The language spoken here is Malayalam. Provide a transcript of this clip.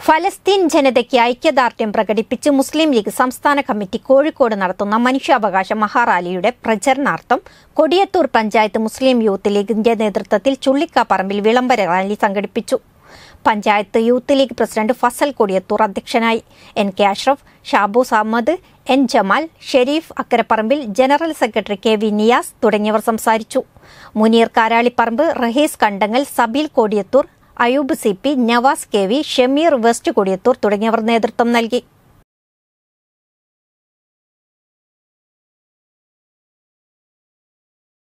ഫലസ്തീൻ ജനതയ്ക്ക് ഐക്യദാർഢ്യം പ്രകടിപ്പിച്ച് മുസ്ലിം ലീഗ് സംസ്ഥാന കമ്മിറ്റി കോഴിക്കോട് നടത്തുന്ന മനുഷ്യാവകാശ മഹാറാലിയുടെ പ്രചരണാർത്ഥം കൊടിയത്തൂർ പഞ്ചായത്ത് മുസ്ലിം യൂത്ത് ലീഗിന്റെ നേതൃത്വത്തിൽ ചുള്ളിക്കാപ്പറമ്പിൽ വിളംബര റാലി സംഘടിപ്പിച്ചു panchayat youth league president Fazal Kodiyathur അധ്യക്ഷനായി N K Ashraf Shaboos Ahammed N Jamal Shareef അക്കരപ്പറമ്പിൽ general secretary K V Niyas തുടങ്ങിയവർ സംസാരിച്ചു Muneer Karalipparamba Rahees Kandangal Sabeel Kodiyathur Ayoob C P Navas K V Shameer west Kodiyathur തുടങ്ങിയവർ നേതൃത്വം നൽകി